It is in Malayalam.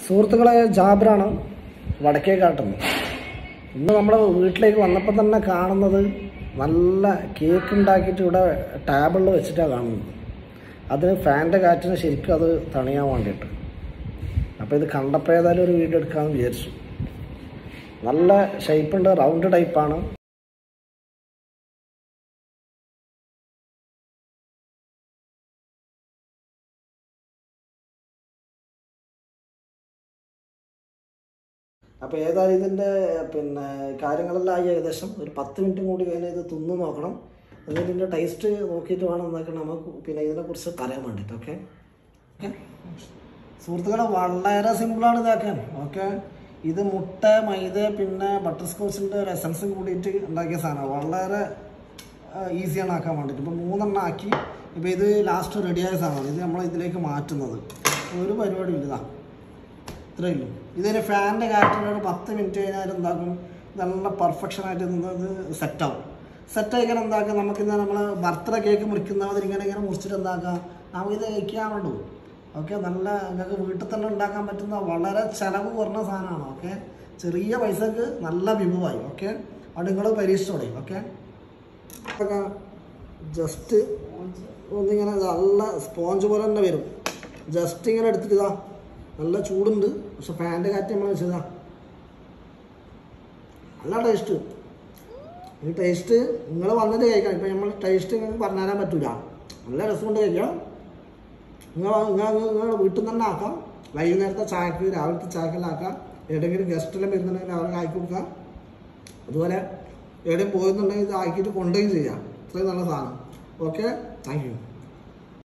സുഹൃത്തുക്കളെ ജാബിറാണ് വടക്കേക്കാട്ടുന്നത് ഇന്ന് നമ്മുടെ വീട്ടിലേക്ക് വന്നപ്പോൾ തന്നെ കാണുന്നത് നല്ല കേക്ക് ഉണ്ടാക്കിയിട്ട് ഇവിടെ ടേബിളിൽ വെച്ചിട്ടാണ് കാണുന്നത് അത് ഫാൻ്റെ കാറ്റിന് ശരിക്കും അത് തണിയാൻ വേണ്ടിയിട്ട് അപ്പോൾ ഇത് കണ്ടപ്പോൾ ഏതായാലും ഒരു വീഡിയോ എടുക്കാമെന്ന് വിചാരിച്ചു നല്ല ഷേപ്പുണ്ട് റൗണ്ട് ടൈപ്പാണ് അപ്പോൾ ഏതായാലും ഇതിൻ്റെ പിന്നെ കാര്യങ്ങളെല്ലാം ആയി ഏകദേശം ഒരു പത്ത് മിനിറ്റും കൂടി കഴിഞ്ഞാൽ ഇത് തിന്നു നോക്കണം എന്നിട്ട് ഇതിൻ്റെ ടേസ്റ്റ് നോക്കിയിട്ട് വേണം എന്നാക്കണം നമുക്ക് പിന്നെ ഇതിനെക്കുറിച്ച് പറയാൻ വേണ്ടിയിട്ട് ഓക്കെ ഓക്കെ സുഹൃത്തുക്കളെ വളരെ സിമ്പിളാണ് ഇതാക്കാൻ ഓക്കെ ഇത് മുട്ട മൈദ പിന്നെ ബട്ടർ സ്കോച്ചിൻ്റെ ഒരു എസൻസും കൂടിയിട്ട് ഉണ്ടാക്കിയ സാധനമാണ് വളരെ ഈസിയാണ് ആക്കാൻ വേണ്ടിയിട്ട് ഇപ്പോൾ മൂന്നെണ്ണം ആക്കി ഇപ്പോൾ ഇത് ലാസ്റ്റ് റെഡിയായ സാധനമാണ് ഇത് നമ്മൾ ഇതിലേക്ക് മാറ്റുന്നത് ഒരു പരിപാടി ഇല്ല ഇതാ ഇത്രയേ ഉള്ളൂ ഇതിന് ഫാനിൻ്റെ കാറ്റിൽ ഒരു പത്ത് മിനിറ്റ് കഴിഞ്ഞാൽ എന്താക്കും നല്ല പെർഫെക്ഷൻ ആയിട്ട് നിന്നത് സെറ്റാവും സെറ്റായി കഴിഞ്ഞാൽ എന്താക്കുക നമുക്കിന്ന് നമ്മൾ ബർത്ത്ഡേ കേക്ക് മുറിക്കുന്നവർ ഇങ്ങനെ ഇങ്ങനെ മുറിച്ചിട്ട് എന്താക്കുക നമുക്കിത് കഴിക്കാനുള്ളൂ ഓക്കെ നല്ല നിങ്ങൾക്ക് വീട്ടിൽ തന്നെ ഉണ്ടാക്കാൻ പറ്റുന്ന വളരെ ചിലവ് കുറഞ്ഞ സാധനമാണ് ഓക്കെ ചെറിയ പൈസക്ക് നല്ല വിഭവമായി ഓക്കെ അവിടെ നിങ്ങൾ പരീക്ഷിച്ചോളെ ഓക്കെ ജസ്റ്റ് ഒന്നിങ്ങനെ നല്ല സ്പോഞ്ച് പോലെ തന്നെ വരും ജസ്റ്റ് ഇങ്ങനെ എടുത്തിട്ട് ഇതാ നല്ല ചൂടുണ്ട് പക്ഷെ ഫാൻ്റെ കാറ്റ് നമ്മൾ വെച്ചതാ നല്ല ടേസ്റ്റ് ഈ ടേസ്റ്റ് നിങ്ങൾ വന്നിട്ട് കഴിക്കാം ഇപ്പം നമ്മൾ ടേസ്റ്റ് നിങ്ങൾക്ക് പറഞ്ഞുതരാൻ പറ്റൂല നല്ല രസമുണ്ട് കഴിക്കാം നിങ്ങൾ നിങ്ങൾ നിങ്ങൾ വീട്ടിൽ തന്നെ ആക്കാം വൈകുന്നേരത്തെ ചായക്ക് രാവിലത്തെ ചായക്കെല്ലാം എവിടെയെങ്കിലും ഗസ്റ്റെല്ലാം വരുന്നുണ്ടെങ്കിൽ അവർക്ക് ആക്കി കൊടുക്കാം അതുപോലെ എവിടെയും പോയെന്നുണ്ടെങ്കിൽ ഇത് ആക്കിയിട്ട് കൊണ്ടുപോയി ചെയ്യാം ഇത്രയും നല്ല സാധനം ഓക്കെ താങ്ക് യു